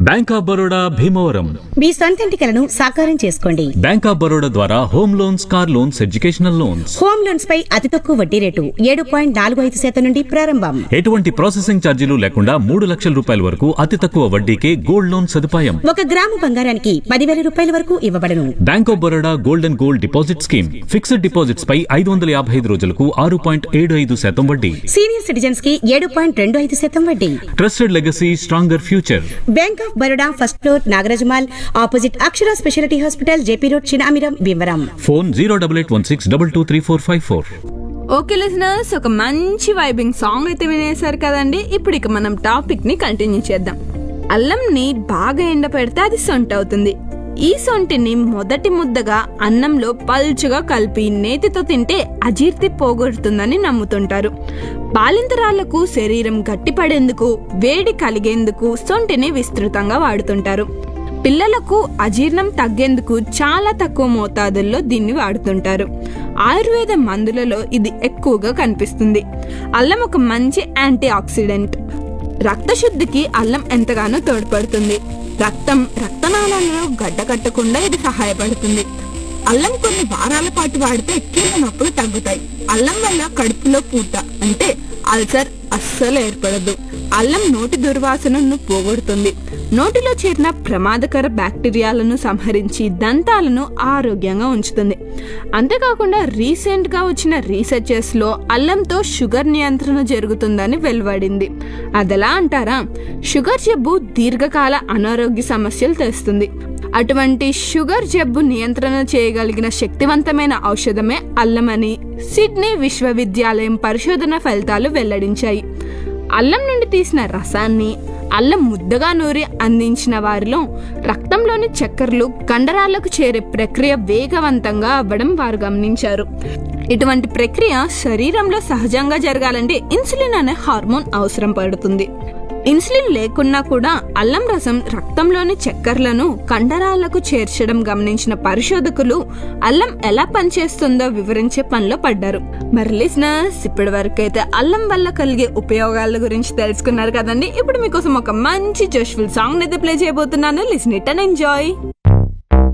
bank of Baroda Bhimavaram మీ సొంతింటి కలను సాకారం చేసుకోండి బ్యాంక్ ఆఫ్ బరోడా ద్వారా home loans car loans educational loans home loans పై అతి తక్కువ వడ్డీ రేటు ఏడు పాయింట్ నాలుగు ఐదు శాతం నుండి ప్రారంభం ఎటువంటి ప్రాసెసింగ్ ఛార్జీలు లేకుండా మూడు లక్షల రూపాయల వరకు అతి తక్కువ వడ్డీకే గోల్డ్ లోన్ సదుపాయం ఒక గ్రాము బంగారానికి పదివేల రూపాయల వరకు ఇవ్వబడను bank of Baroda gold and gold deposit scheme fixed deposits పై ఐదు వందల యాభై ఐదు రోజులకు ఆరు పాయింట్ ఏడు ఐదు శాతం వడ్డీ సీనియర్ సిటిజన్స్ కి ఏడు పాయింట్ రెండు ఐదు శాతం వడ్డీ trusted legacy stronger future bank of Baroda first floor Nagaraj mall opposite Akshara speciality hospital J P road Chinamiram Bhimavaram phone zero double eight one six double two three four five four okay listeners ఒక మంచి vibing song అయితే వినేశారు కదండి ఇప్పుడు ఇక మనం టాపిక్ ని continue చేద్దాం అల్లంని బాగా ఎండ పెడితే అది సొంట అవుతుంది ఈ సొంటిని మొదటి ముద్దగా అన్నంలో పల్చుగా కలిపి నేతితో తింటే అజీర్తి పోగొడుతుందని నమ్ముతుంటారు బాలింతరాలకు శరీరం గట్టిపడేందుకు వేడి కలిగేందుకు సొంటిని విస్తృతంగా వాడుతుంటారు పిల్లలకు అజీర్ణం తగ్గేందుకు చాలా తక్కువ మోతాదుల్లో దీన్ని వాడుతుంటారు ఆయుర్వేద మందులలో ఇది ఎక్కువగా కనిపిస్తుంది అల్లం ఒక మంచి యాంటీ ఆక్సిడెంట్ రక్తశుద్ధికి అల్లం ఎంతగానో తోడ్పడుతుంది రక్తం రక్తనాళాలలో గడ్డ కట్టకుండా ఇది సహాయపడుతుంది అల్లం కొన్ని వారాల పాటు వాడితే కీళ్ళ నొప్పులు తగ్గుతాయి అల్లం వల్ల కడుపులో పూత అంటే అల్సర్ అస్సలు ఏర్పడదు అల్లం నోటి దుర్వాసనను పోగొడుతుంది నోటిలో చేరిన ప్రమాదకర బ్యాక్టీరియాలను సంహరించి దంతాలను ఆరోగ్యంగా ఉంచుతుంది అంతేకాకుండా రీసెంట్ గా వచ్చిన రీసెర్చెస్ లో అల్లంతో షుగర్ నియంత్రణ జరుగుతుందని వెలువడింది అదెలా అంటారా షుగర్ జబ్బు దీర్ఘకాల అనారోగ్య సమస్యలు తెస్తుంది అటువంటి షుగర్ జబ్బు నియంత్రణ చేయగలిగిన శక్తివంతమైన ఔషధమే అల్లమని సిడ్నీ విశ్వవిద్యాలయం పరిశోధన ఫలితాలు వెల్లడించాయి అల్లం నుండి తీసిన రసాన్ని అల్లం ముద్దగా నూరి అందించిన వారిలో రక్తంలోని చక్కెరలు కండరాలకు చేరే ప్రక్రియ వేగవంతంగా అవ్వడం వారు గమనించారు ఇటువంటి ప్రక్రియ శరీరంలో సహజంగా జరగాలంటే ఇన్సులిన్ అనే హార్మోన్ అవసరం పడుతుంది ఇన్సులిన్ లేకున్నా కూడా అల్లం రసం రక్తంలోని చక్కెరలను కండరాలకు చేర్చడం గమనించిన పరిశోధకులు అల్లం ఎలా పనిచేస్తుందో వివరించే పనిలో పడ్డారు మరి లిసినర్స్ ఇప్పటి వరకు అయితే అల్లం వల్ల కలిగే ఉపయోగాల గురించి తెలుసుకున్నారు కదండి ఇప్పుడు మీకోసం ఒక మంచి జోష్ఫుల్ సాంగ్ అయితే ప్లే చేయబోతున్నాను లిసన్ ఇట్ అండ్ ఎంజాయ్